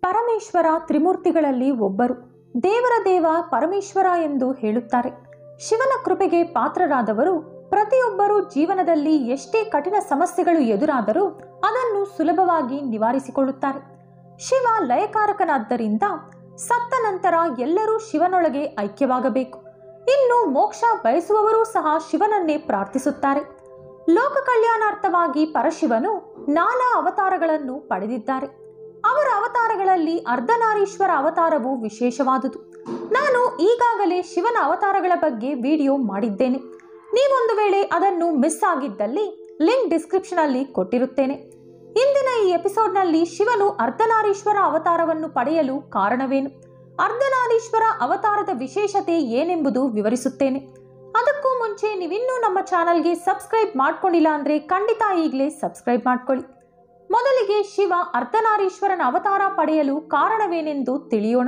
ಪರಮೇಶ್ವರ ತ್ರಿಮೂರ್ತಿಗಳಲ್ಲಿ ಒಬ್ಬರು ದೇವರ ದೇವ ಪರಮೇಶ್ವರ ಎಂದು ಹೇಳುತ್ತಾರೆ ಶಿವನ ಕೃಪೆಗೆ ಪಾತ್ರರಾದವರು ಪ್ರತಿಯೊಬ್ಬರೂ ಜೀವನದಲ್ಲಿ ಎಷ್ಟೇ ಕಠಿಣ ಸಮಸ್ಯೆಗಳು ಎದುರಾದರೂ ಅದನ್ನು ಸುಲಭವಾಗಿ ನಿವಾರಿಸಿಕೊಳ್ಳುತ್ತಾರೆ ಶಿವ ಲಯಕಾರಕನಾದ್ದರಿಂದ ಸತ್ತ ನಂತರ ಎಲ್ಲರೂ ಶಿವನೊಳಗೆ ಐಕ್ಯವಾಗಬೇಕು ಇನ್ನು ಮೋಕ್ಷ ಬಯಸುವವರೂ ಸಹ ಶಿವನನ್ನೇ ಪ್ರಾರ್ಥಿಸುತ್ತಾರೆ ಲೋಕ ಕಲ್ಯಾಣಾರ್ಥವಾಗಿ ಪರಶಿವನು ನಾನಾ ಅವತಾರಗಳನ್ನು ಪಡೆದಿದ್ದಾರೆ ಅವರ ಅವತಾರಗಳಲ್ಲಿ ಅರ್ಧನಾರೀಶ್ವರ ಅವತಾರವು ವಿಶೇಷವಾದುದು ನಾನು ಈಗಾಗಲೇ ಶಿವನ ಅವತಾರಗಳ ಬಗ್ಗೆ ವಿಡಿಯೋ ಮಾಡಿದ್ದೇನೆ ನೀವೊಂದು ವೇಳೆ ಅದನ್ನು ಮಿಸ್ ಆಗಿದ್ದಲ್ಲಿ ಲಿಂಕ್ ಡಿಸ್ಕ್ರಿಪ್ಷನ್ ಅಲ್ಲಿ ಕೊಟ್ಟಿರುತ್ತೇನೆ ಇಂದಿನ ಈ ಎಪಿಸೋಡ್ನಲ್ಲಿ ಶಿವನು ಅರ್ಧನಾರೀಶ್ವರ ಅವತಾರವನ್ನು ಪಡೆಯಲು ಕಾರಣವೇನು ಅರ್ಧನಾರೀಶ್ವರ ಅವತಾರದ ವಿಶೇಷತೆ ಏನೆಂಬುದು ವಿವರಿಸುತ್ತೇನೆ ಅದಕ್ಕೂ ಮುಂಚೆ ನೀವಿನ್ನೂ ನಮ್ಮ ಚಾನಲ್ಗೆ ಸಬ್ಸ್ಕ್ರೈಬ್ ಮಾಡ್ಕೊಂಡಿಲ್ಲ ಅಂದ್ರೆ ಖಂಡಿತ ಈಗಲೇ ಸಬ್ಸ್ಕ್ರೈಬ್ ಮಾಡ್ಕೊಳ್ಳಿ ಮೊದಲಿಗೆ ಶಿವ ಅರ್ಧನಾರೀಶ್ವರನ ಅವತಾರ ಪಡೆಯಲು ಕಾರಣವೇನೆಂದು ತಿಳಿಯೋಣ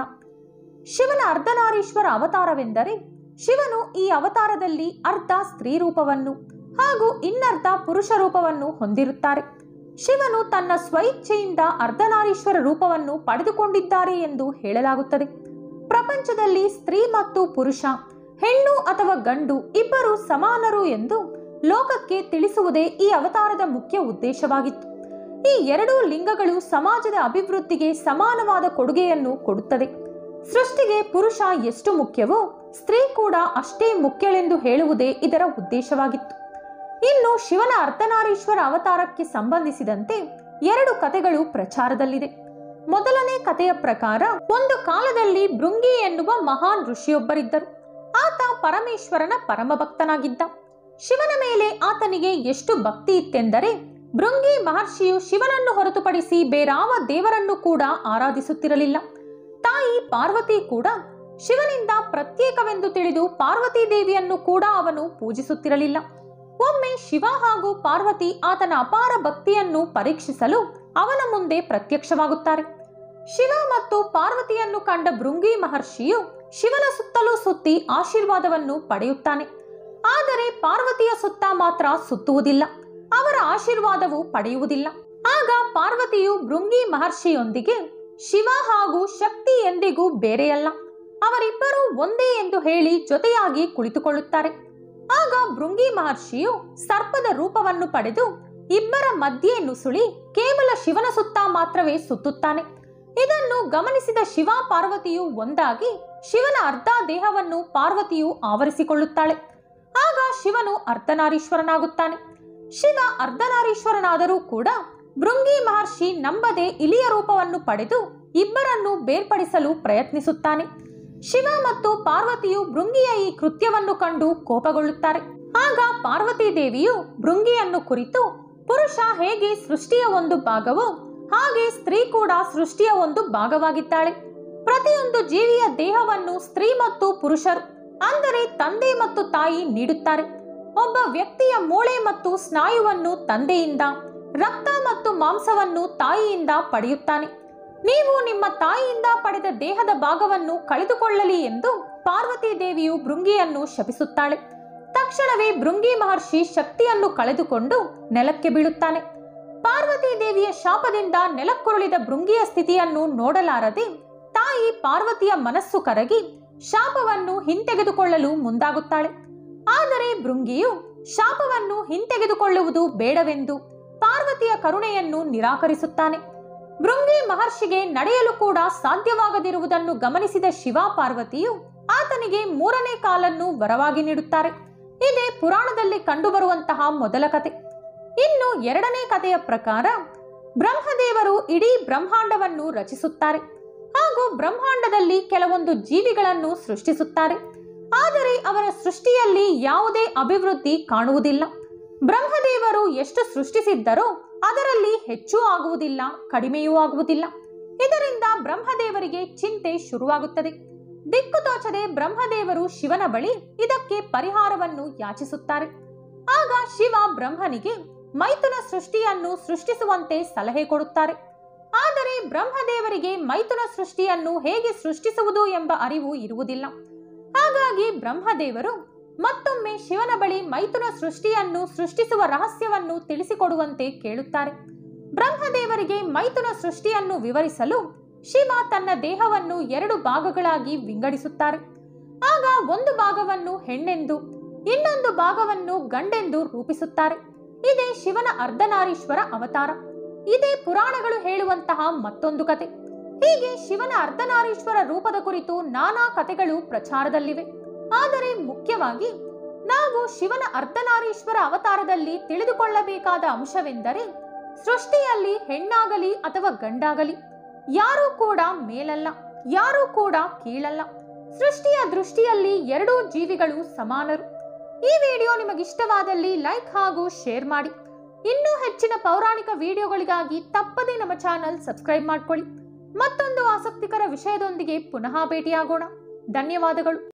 ಶಿವನ ಅರ್ಧನಾರೀಶ್ವರ ಅವತಾರವೆಂದರೆ ಶಿವನು ಈ ಅವತಾರದಲ್ಲಿ ಅರ್ಧ ಸ್ತ್ರೀ ರೂಪವನ್ನು ಹಾಗೂ ಇನ್ನರ್ಧ ಪುರುಷ ರೂಪವನ್ನು ಹೊಂದಿರುತ್ತಾರೆ ಶಿವನು ತನ್ನ ಸ್ವಇಚ್ಛೆಯಿಂದ ಅರ್ಧನಾರೀಶ್ವರ ರೂಪವನ್ನು ಪಡೆದುಕೊಂಡಿದ್ದಾರೆ ಎಂದು ಹೇಳಲಾಗುತ್ತದೆ ಪ್ರಪಂಚದಲ್ಲಿ ಸ್ತ್ರೀ ಮತ್ತು ಪುರುಷ ಹೆಣ್ಣು ಅಥವಾ ಗಂಡು ಇಬ್ಬರು ಸಮಾನರು ಎಂದು ಲೋಕಕ್ಕೆ ತಿಳಿಸುವುದೇ ಈ ಅವತಾರದ ಮುಖ್ಯ ಉದ್ದೇಶವಾಗಿತ್ತು ಈ ಎರಡೂ ಲಿಂಗಗಳು ಸಮಾಜದ ಅಭಿವೃದ್ಧಿಗೆ ಸಮಾನವಾದ ಕೊಡುಗೆಯನ್ನು ಕೊಡುತ್ತದೆ ಸೃಷ್ಟಿಗೆ ಪುರುಷ ಎಷ್ಟು ಮುಖ್ಯವೋ ಸ್ತ್ರೀ ಕೂಡ ಅಷ್ಟೇ ಮುಖ್ಯಳೆಂದು ಹೇಳುವುದೇ ಇದರ ಉದ್ದೇಶವಾಗಿತ್ತು ಇನ್ನು ಶಿವನ ಅರ್ಧನಾರೀಶ್ವರ ಅವತಾರಕ್ಕೆ ಸಂಬಂಧಿಸಿದಂತೆ ಎರಡು ಕಥೆಗಳು ಪ್ರಚಾರದಲ್ಲಿದೆ ಮೊದಲನೇ ಕಥೆಯ ಪ್ರಕಾರ ಒಂದು ಕಾಲದಲ್ಲಿ ಭೃಂಗಿ ಎನ್ನುವ ಮಹಾನ್ ಋಷಿಯೊಬ್ಬರಿದ್ದರು ಆತ ಪರಮೇಶ್ವರನ ಪರಮ ಭಕ್ತನಾಗಿದ್ದ ಶಿವನ ಮೇಲೆ ಆತನಿಗೆ ಎಷ್ಟು ಭಕ್ತಿ ಇತ್ತೆಂದರೆ ಭೃಂಗಿ ಮಹರ್ಷಿಯು ಶಿವನನ್ನು ಹೊರತುಪಡಿಸಿ ಬೇರಾವ ದೇವರನ್ನು ಕೂಡ ಆರಾಧಿಸುತ್ತಿರಲಿಲ್ಲ ತಾಯಿ ಪಾರ್ವತಿ ಕೂಡ ಶಿವನಿಂದ ಪ್ರತ್ಯೇಕವೆಂದು ತಿಳಿದು ಪಾರ್ವತಿ ದೇವಿಯನ್ನು ಕೂಡ ಅವನು ಪೂಜಿಸುತ್ತಿರಲಿಲ್ಲ ಒಮ್ಮೆ ಶಿವ ಹಾಗೂ ಪಾರ್ವತಿ ಆತನ ಅಪಾರ ಭಕ್ತಿಯನ್ನು ಪರೀಕ್ಷಿಸಲು ಅವನ ಮುಂದೆ ಪ್ರತ್ಯಕ್ಷವಾಗುತ್ತಾರೆ ಶಿವ ಮತ್ತು ಪಾರ್ವತಿಯನ್ನು ಕಂಡ ಭೃಂಗಿ ಮಹರ್ಷಿಯು ಶಿವನ ಸುತ್ತಲೂ ಸುತ್ತಿ ಆಶೀರ್ವಾದವನ್ನು ಪಡೆಯುತ್ತಾನೆ ಆದರೆ ಪಾರ್ವತಿಯ ಸುತ್ತ ಮಾತ್ರ ಸುತ್ತುವುದಿಲ್ಲ ಅವರ ಆಶೀರ್ವಾದವು ಪಡೆಯುವುದಿಲ್ಲ ಆಗ ಪಾರ್ವತಿಯು ಭೃಂಗಿ ಮಹರ್ಷಿಯೊಂದಿಗೆ ಶಿವ ಹಾಗೂ ಶಕ್ತಿ ಎಂದಿಗೂ ಬೇರೆಯಲ್ಲ ಅವರಿಬ್ಬರೂ ಒಂದೇ ಎಂದು ಹೇಳಿ ಜೊತೆಯಾಗಿ ಕುಳಿತುಕೊಳ್ಳುತ್ತಾರೆ ಆಗ ಭೃಂಗಿ ಮಹರ್ಷಿಯು ಸರ್ಪದ ರೂಪವನ್ನು ಪಡೆದು ಇಬ್ಬರ ಮಧ್ಯೆ ನುಸುಳಿ ಕೇವಲ ಶಿವನ ಸುತ್ತ ಮಾತ್ರವೇ ಸುತ್ತುತ್ತಾನೆ ಇದನ್ನು ಗಮನಿಸಿದ ಶಿವ ಪಾರ್ವತಿಯು ಒಂದಾಗಿ ಶಿವನ ಅರ್ಧ ದೇಹವನ್ನು ಪಾರ್ವತಿಯು ಆವರಿಸಿಕೊಳ್ಳುತ್ತಾಳೆ ಆಗ ಶಿವನು ಅರ್ಧನಾರೀಶ್ವರನಾಗುತ್ತಾನೆ ಶಿವ ಅರ್ಧನಾರೀಶ್ವರನಾದರೂ ಕೂಡ ಭೃಂಗಿ ಮಹರ್ಷಿ ನಂಬದೆ ಇಲಿಯ ರೂಪವನ್ನು ಪಡೆದು ಇಬ್ಬರನ್ನು ಬೇರ್ಪಡಿಸಲು ಪ್ರಯತ್ನಿಸುತ್ತಾನೆ ಶಿವ ಮತ್ತು ಪಾರ್ವತಿಯು ಭೃಂಗಿಯ ಈ ಕೃತ್ಯವನ್ನು ಕಂಡು ಕೋಪಗೊಳ್ಳುತ್ತಾರೆ ಆಗ ಪಾರ್ವತಿ ದೇವಿಯು ಭೃಂಗಿಯನ್ನು ಕುರಿತು ಪುರುಷ ಹೇಗೆ ಸೃಷ್ಟಿಯ ಒಂದು ಭಾಗವೋ ಹಾಗೆ ಸ್ತ್ರೀ ಕೂಡ ಸೃಷ್ಟಿಯ ಒಂದು ಭಾಗವಾಗಿದ್ದಾಳೆ ಪ್ರತಿಯೊಂದು ಜೀವಿಯ ದೇಹವನ್ನು ಸ್ತ್ರೀ ಮತ್ತು ಪುರುಷರು ಅಂದರೆ ತಂದೆ ಮತ್ತು ತಾಯಿ ನೀಡುತ್ತಾರೆ ಒಬ್ಬ ವ್ಯಕ್ತಿಯ ಮೂಳೆ ಮತ್ತು ಸ್ನಾಯುವನ್ನು ತಂದೆಯಿಂದ ರಕ್ತ ಮತ್ತು ಮಾಂಸವನ್ನು ತಾಯಿಯಿಂದ ಪಡೆಯುತ್ತಾನೆ ನೀವು ನಿಮ್ಮ ತಾಯಿಯಿಂದ ಪಡೆದ ದೇಹದ ಭಾಗವನ್ನು ಕಳೆದುಕೊಳ್ಳಲಿ ಎಂದು ಪಾರ್ವತಿ ದೇವಿಯು ಭೃಂಗಿಯನ್ನು ಶಪಿಸುತ್ತಾಳೆ ತಕ್ಷಣವೇ ಭೃಂಗಿ ಮಹರ್ಷಿ ಶಕ್ತಿಯನ್ನು ಕಳೆದುಕೊಂಡು ನೆಲಕ್ಕೆ ಬೀಳುತ್ತಾನೆ ಪಾರ್ವತಿ ದೇವಿಯ ಶಾಪದಿಂದ ನೆಲಕ್ಕುರುಳಿದ ಭೃಂಗಿಯ ಸ್ಥಿತಿಯನ್ನು ನೋಡಲಾರದೆ ತಾಯಿ ಪಾರ್ವತಿಯ ಮನಸ್ಸು ಕರಗಿ ಶಾಪವನ್ನು ಹಿಂತೆಗೆದುಕೊಳ್ಳಲು ಮುಂದಾಗುತ್ತಾಳೆ ಆದರೆ ಭೃಂಗಿಯು ಶಾಪವನ್ನು ಹಿಂತೆಗೆದುಕೊಳ್ಳುವುದು ಬೇಡವೆಂದು ಪಾರ್ವತಿಯ ಕರುಣೆಯನ್ನು ನಿರಾಕರಿಸುತ್ತಾನೆ ಭೃಂಗಿ ಮಹರ್ಷಿಗೆ ನಡೆಯಲು ಕೂಡ ಸಾಧ್ಯವಾಗದಿರುವುದನ್ನು ಗಮನಿಸಿದ ಶಿವ ಪಾರ್ವತಿಯು ಆತನಿಗೆ ಮೂರನೇ ಕಾಲನ್ನು ವರವಾಗಿ ನೀಡುತ್ತಾರೆ ಇದೇ ಪುರಾಣದಲ್ಲಿ ಕಂಡುಬರುವಂತಹ ಮೊದಲ ಕತೆ ಇನ್ನು ಎರಡನೇ ಕಥೆಯ ಪ್ರಕಾರ ಬ್ರಹ್ಮದೇವರು ಇಡೀ ಬ್ರಹ್ಮಾಂಡವನ್ನು ರಚಿಸುತ್ತಾರೆ ಹಾಗೂ ಬ್ರಹ್ಮಾಂಡದಲ್ಲಿ ಕೆಲವೊಂದು ಜೀವಿಗಳನ್ನು ಸೃಷ್ಟಿಸುತ್ತಾರೆ ಆದರೆ ಅವರ ಸೃಷ್ಟಿಯಲ್ಲಿ ಯಾವುದೇ ಅಭಿವೃದ್ಧಿ ಕಾಣುವುದಿಲ್ಲ ಬ್ರಹ್ಮದೇವರು ಎಷ್ಟು ಸೃಷ್ಟಿಸಿದ್ದರೋ ಅದರಲ್ಲಿ ಹೆಚ್ಚು ಆಗುವುದಿಲ್ಲ ಕಡಿಮೆಯೂ ಆಗುವುದಿಲ್ಲ ಇದರಿಂದ ಬ್ರಹ್ಮದೇವರಿಗೆ ಚಿಂತೆ ಶುರುವಾಗುತ್ತದೆ ದಿಕ್ಕು ತೋಚದೆ ಬ್ರಹ್ಮದೇವರು ಶಿವನ ಬಳಿ ಇದಕ್ಕೆ ಪರಿಹಾರವನ್ನು ಯಾಚಿಸುತ್ತಾರೆ ಆಗ ಶಿವ ಬ್ರಹ್ಮನಿಗೆ ಮೈಥುನ ಸೃಷ್ಟಿಯನ್ನು ಸೃಷ್ಟಿಸುವಂತೆ ಸಲಹೆ ಕೊಡುತ್ತಾರೆ ಆದರೆ ಬ್ರಹ್ಮದೇವರಿಗೆ ಮೈಥುನ ಸೃಷ್ಟಿಯನ್ನು ಹೇಗೆ ಸೃಷ್ಟಿಸುವುದು ಎಂಬ ಅರಿವು ಇರುವುದಿಲ್ಲ ಹಾಗಾಗಿ ಬ್ರಹ್ಮದೇವರು ಮತ್ತೊಮ್ಮೆ ಶಿವನ ಬಳಿ ಮೈಥುನ ಸೃಷ್ಟಿಯನ್ನು ಸೃಷ್ಟಿಸುವ ರಹಸ್ಯವನ್ನು ತಿಳಿಸಿಕೊಡುವಂತೆ ಕೇಳುತ್ತಾರೆ ಬ್ರಹ್ಮದೇವರಿಗೆ ಮೈಥುನ ಸೃಷ್ಟಿಯನ್ನು ವಿವರಿಸಲು ಶಿವ ತನ್ನ ದೇಹವನ್ನು ಎರಡು ಭಾಗಗಳಾಗಿ ವಿಂಗಡಿಸುತ್ತಾರೆ ಆಗ ಒಂದು ಭಾಗವನ್ನು ಹೆಣ್ಣೆಂದು ಇನ್ನೊಂದು ಭಾಗವನ್ನು ಗಂಡೆಂದು ರೂಪಿಸುತ್ತಾರೆ ಇದೇ ಶಿವನ ಅರ್ಧನಾರೀಶ್ವರ ಅವತಾರ ಇದೇ ಪುರಾಣಗಳು ಹೇಳುವಂತಹ ಮತ್ತೊಂದು ಕತೆ ಹೀಗೆ ಶಿವನ ಅರ್ಧನಾರೀಶ್ವರ ರೂಪದ ಕುರಿತು ನಾನಾ ಕಥೆಗಳು ಪ್ರಚಾರದಲ್ಲಿವೆ ಆದರೆ ಮುಖ್ಯವಾಗಿ ನಾವು ಶಿವನ ಅರ್ಧನಾರೀಶ್ವರ ಅವತಾರದಲ್ಲಿ ತಿಳಿದುಕೊಳ್ಳಬೇಕಾದ ಅಂಶವೆಂದರೆ ಸೃಷ್ಟಿಯಲ್ಲಿ ಹೆಣ್ಣಾಗಲಿ ಅಥವಾ ಗಂಡಾಗಲಿ ಯಾರೂ ಕೂಡ ಮೇಲಲ್ಲ ಯಾರೂ ಕೂಡ ಕೀಳಲ್ಲ ಸೃಷ್ಟಿಯ ದೃಷ್ಟಿಯಲ್ಲಿ ಎರಡೂ ಜೀವಿಗಳು ಸಮಾನರು ಈ ವಿಡಿಯೋ ನಿಮಗಿಷ್ಟವಾದಲ್ಲಿ ಲೈಕ್ ಹಾಗೂ ಶೇರ್ ಮಾಡಿ ಇನ್ನೂ ಹೆಚ್ಚಿನ ಪೌರಾಣಿಕ ವಿಡಿಯೋಗಳಿಗಾಗಿ ತಪ್ಪದೇ ನಮ್ಮ ಚಾನಲ್ ಸಬ್ಸ್ಕ್ರೈಬ್ ಮಾಡ್ಕೊಳ್ಳಿ ಮತ್ತೊಂದು ಆಸಕ್ತಿಕರ ವಿಷಯದೊಂದಿಗೆ ಪುನಃ ಭೇಟಿಯಾಗೋಣ ಧನ್ಯವಾದಗಳು